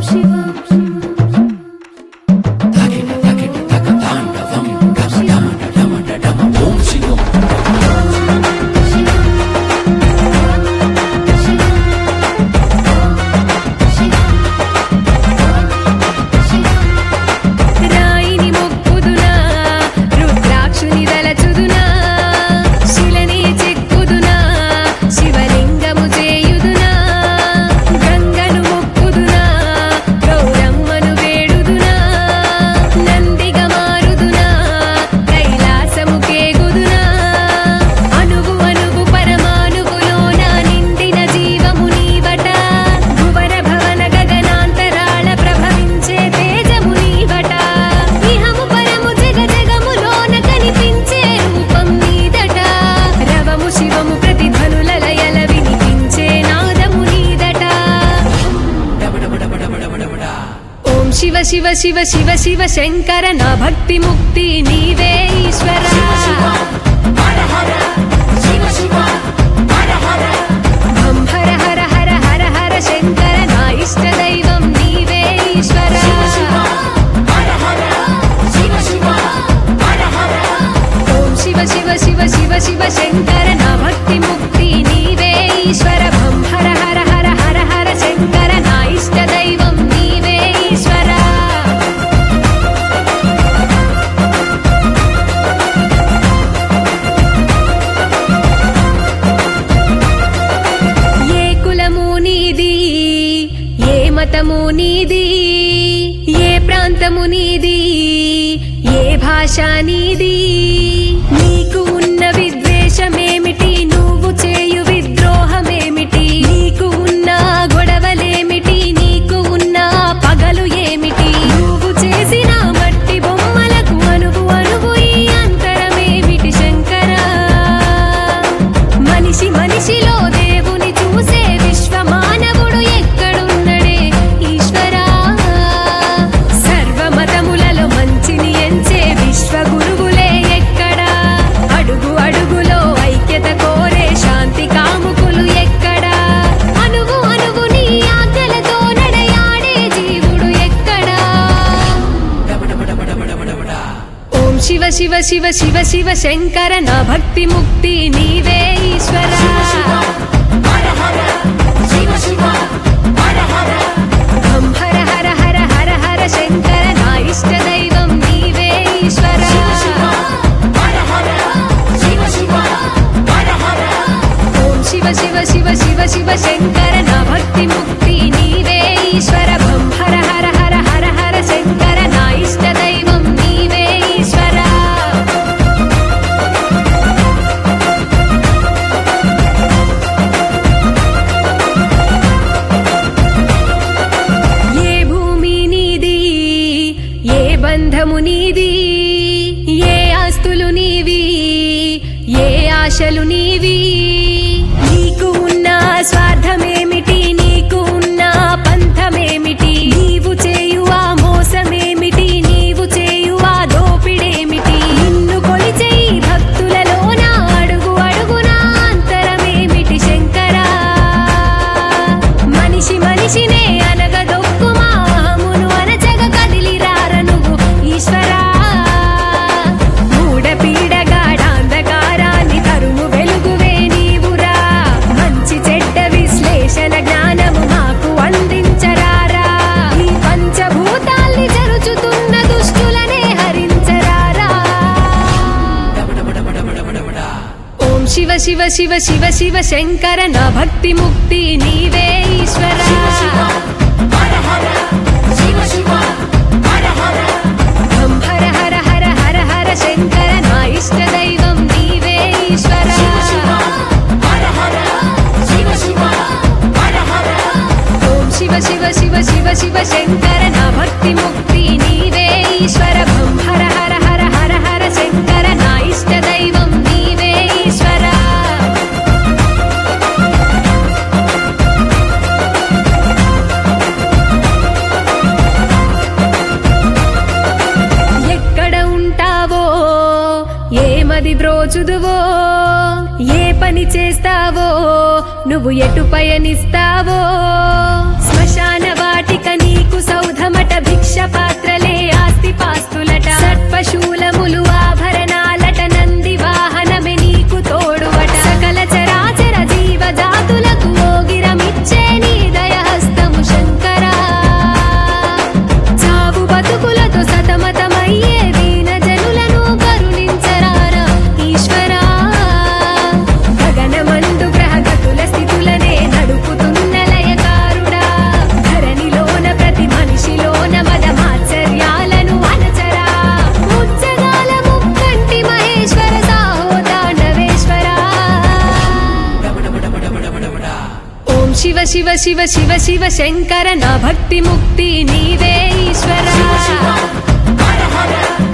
రాయిని మొక్కుదునా రుద్రాక్షుని దలచుదునా శిలని చెక్కుదునా శివలింగము చేయుదునా గంగను మొక్కుదునా గౌరమ్మను వేడుదునా నందిగా మారుదునా కైలాసము కేగుదునా అనుగు అనుగు పరమానుగులోన నిండిన జీవము నీవట భువన భవన గగనాంతరాళ ప్రభవించే తేజము నీవట ఇహము పరము జగ జగములోన కనిపించే రూపం నీదట రవము శివము ప్రతిధ్వనుల లయల వినిపించే నాదము నీదట ఓం శివ శివ శివ శివ శివ శంకర నా భక్తి ముక్తి నీవే ఈశ్వర హం హర హర హర హర హర శంకర నా ఇష్ట దైవం నీవే ఈశ్వర ఓం శివ శివ శివ శివ శివ శంకర నా భక్తి ముక్తి నీవే ఈశ్వర భం హర హర హర హర హర శంకర నా ఇష్ట దైవం నీవే ఈశ్వర ఏ కులము నీది ఏ మతము నీది ఏ ప్రాంతము నీది ఏ భాష నీది నీకు ఉన్న విద్వేషమేమిటి నువ్వు చేయు విద్రోహమేమిటి నీకు ఉన్న గొడవలేమిటి నీకు ఉన్న పగలు ఏమిటి నువ్వు చేసిన మట్టి బొమ్మలకు అనువు అనువు ఈ అంతరమేమిటి శంకరా మనిషి మనిషిలో దేవుని చూసే విశ్వ మానవుడు ఎక్కడున్నడే ఈశ్వరా సర్వమతములలో మంచిని ఎంచే విశ్వ గురువులే ఎక్కడా అడుగు అడుగులో ఐక్యత కోరే శాంతి కాముకులు ఎక్కడా అనువు అనువు నీ ఆజ్ఞలతో నడయాడే జీవుడు ఎక్కడా ఓం శివ శివ శివ శివ శివ శంకర నా భక్తి ముక్తి నీవే ఈశ్వర హం హర హర హర హర హర శంకర నా ఇష్ట దైవం నీవే ఈశ్వర ఓం శివ శివ శివ శివ శివ శంకర నా భక్తి ముక్తి నీవే ఈశ్వర భం హర హర హర హర హర శంకర నా ఇష్ట దైవం నీవే ఈశ్వర ఏ భూమి నీది ఏ బంధము నీది ఏ ఆస్తులు నీవి ఏ ఆశలు నీవి నీకు ఉన్న స్వార్థమేమిటి నీకు ఉన్న పంథమేమిటి నీవు చేయు ఆ మోసమేమిటి నీవు చేయు ఆ దోపిడేమిటి నిన్ను కొలిచే ఈ భక్తులలోన అడుగు అడుగునా అంతరమేమిటి శంకరా మనిషి మనిషినే అనగదొక్కు మామును అనచగ కదిలిరార నువ్వు ఈశ్వరా మూడ పీడగాఢాంధకారాన్ని తరుము వెలుగువే నీవురా మంచి చెడ్డ విశ్లేషణ జ్ఞానము మాకు అందించరారా ఈ పంచభూతాల్ని జరుచుతున్న దుష్టులనే హరించరారా ఓం శివ శివ శివ శివ శివ శంకర నా భక్తి ముక్తి నీవే ఈశ్వర హం హర హర హర హర హర శంకర నా ఇష్ట దైవం నీవే ఈశ్వర ఓం శివ శివ శివ శివ శివ శంకర నా భక్తి ముక్తి నీవే ఈశ్వర భం హర హర హర హర హర శంకర నా ఇష్ట దైవం నీవే ఈశ్వర ఎక్కడ ఉంటావో ఏమది బ్రోచుదువో ఏ పని చేస్తావో నువ్వు ఎటు పయనిస్తావో శ్మశాన వాటిక నీకు శివ శివ శివ శంకర నా భక్తి ముక్తి నీవే ఈశ్వర హర హర